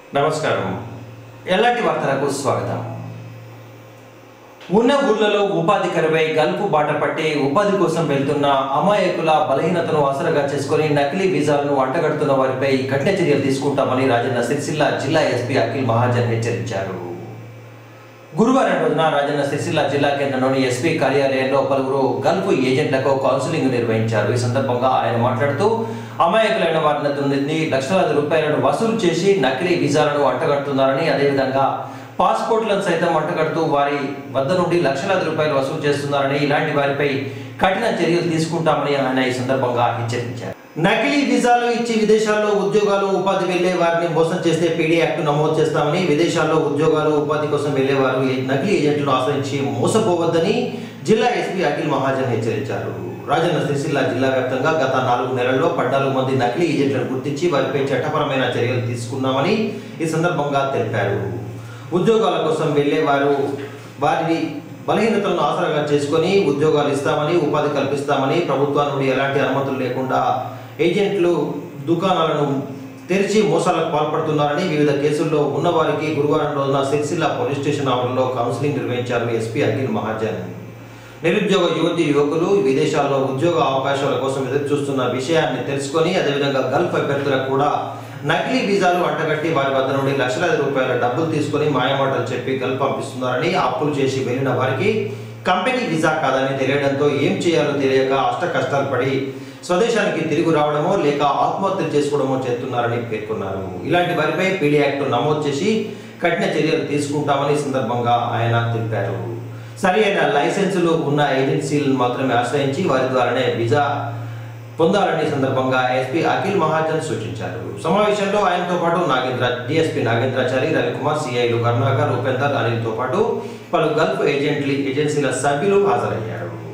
నమస్కారం ఎలాంటి వార్తలకు స్వాగతం ఉన్న ఊర్లలో ఉపాధి కరువై గల్పు బాట పట్టి ఉపాధి కోసం వెళ్తున్న అమాయకుల బలహీనతను ఆసరగా చేసుకుని నకిలీ వీసాలను అంటగడుతున్న వారిపై కఠిన చర్యలు తీసుకుంటామని రాజన్న సిరిసిల్ల జిల్లా ఎస్పీ అఖిల్ మహాజన్ హెచ్చరించారు గురువారం రోజున రాజన్న సిరిసిల్ల జిల్లా కేంద్రంలోని ఎస్పీ కార్యాలయంలో పలువురు గల్ఫ్ ఏజెంట్లకు కౌన్సిలింగ్ నిర్వహించారు ఈ సందర్భంగా ఆయన మాట్లాడుతూ అమాయకులైన వారి వద్ద నుండి లక్షలాది రూపాయలను వసూలు చేసి నకిలీ వీసాలను అంటగడుతున్నారని అదేవిధంగా పాస్పోర్ట్లను సైతం అంటగడుతూ వారి వద్ద నుండి లక్షలాది రూపాయలు వసూలు చేస్తున్నారని ఇలాంటి వారిపై కఠిన చర్యలు తీసుకుంటామని ఆయన ఈ సందర్భంగా హెచ్చరించారు నకిలీ వీసాలు ఇచ్చి విదేశాల్లో ఉద్యోగాలు ఉపాధి వెళ్లే వారిని మోసం చేస్తే పీడీ యాక్ట్ నమోదు చేస్తామని విదేశాల్లో ఉద్యోగాలు ఉపాధి కోసం వెళ్లే వారు ఈ నకిలీ ఏజెంట్లను ఆశ్రయించి మోసపోవద్దని జిల్లా ఎస్పీ అఖిల్ మహాజన్ హెచ్చరించారు రాజన్న సిరిసిల్ల జిల్లా వ్యాప్తంగా గత నాలుగు నెలల్లో పద్నాలుగు మంది నకిలీ ఏజెంట్లను గుర్తించి వారిపై చట్టపరమైన చర్యలు తీసుకున్నామని ఈ సందర్భంగా తెలిపారు ఉద్యోగాల కోసం వెళ్లే వారు వారి బలహీనతలను ఆసరాగా చేసుకొని ఉద్యోగాలు ఇస్తామని ఉపాధి కల్పిస్తామని ప్రభుత్వం నుండి ఎలాంటి అనుమతులు లేకుండా ఏజెంట్లు దుకాణాలను తెరిచి మోసాలకు పాల్పడుతున్నారని వివిధ కేసుల్లో ఉన్నవారికి గురువారం రోజున సిరిసిల్ల పోలీస్ స్టేషన్ ఆవరణలో కౌన్సిలింగ్ నిర్వహించారు ఎస్పీ అఖిల్ మహాజన్ నిరుద్యోగ యువతి యువకులు విదేశాల్లో ఉద్యోగ అవకాశాల కోసం ఎదురు చూస్తున్న విషయాన్ని తెలుసుకొని అదేవిధంగా గల్ఫ్ అభ్యర్థులకు కూడా నకిలీ వీసాలు అంటగట్టి వారి వద్ద నుండి లక్షలాది రూపాయల డబ్బులు తీసుకొని మాయమాటలు చెప్పి గల్ఫ్ పంపిస్తున్నారని అప్పులు చేసి వెళ్ళిన వారికి కంపెనీ వీసా కాదని తెలియడంతో ఏం చేయాలో తెలియక అష్ట కష్టాలు పడి స్వదేశానికి తిరిగి రావడమో లేక ఆత్మహత్యలు చేసుకోవడమో చేస్తున్నారని పేర్కొన్నారు ఇలాంటి వారిపై పీడీ యాక్ట్ నమోదు చేసి కఠిన చర్యలు తీసుకుంటామని ఈ సందర్భంగా ఆయన తెలిపారు సరి అయిన లైసెన్సులు ఉన్న ఏజెన్సీలను మాత్రమే ఆశ్రయించి వారి ద్వారానే వీసా పొందాలని ఈ సందర్భంగా ఎస్పీ అఖిల్ మహాజన్ సూచించారు సమావేశంలో ఆయనతో పాటు నాగేంద్ర డిఎస్పీ నాగేంద్రాచారి రవికుమార్ సిఐలు కరుణాకర్ ఉపేందర్ అనిల్తో పాటు పలు గల్ఫ్ ఏజెంట్లీ ఏజెన్సీల సభ్యులు హాజరయ్యారు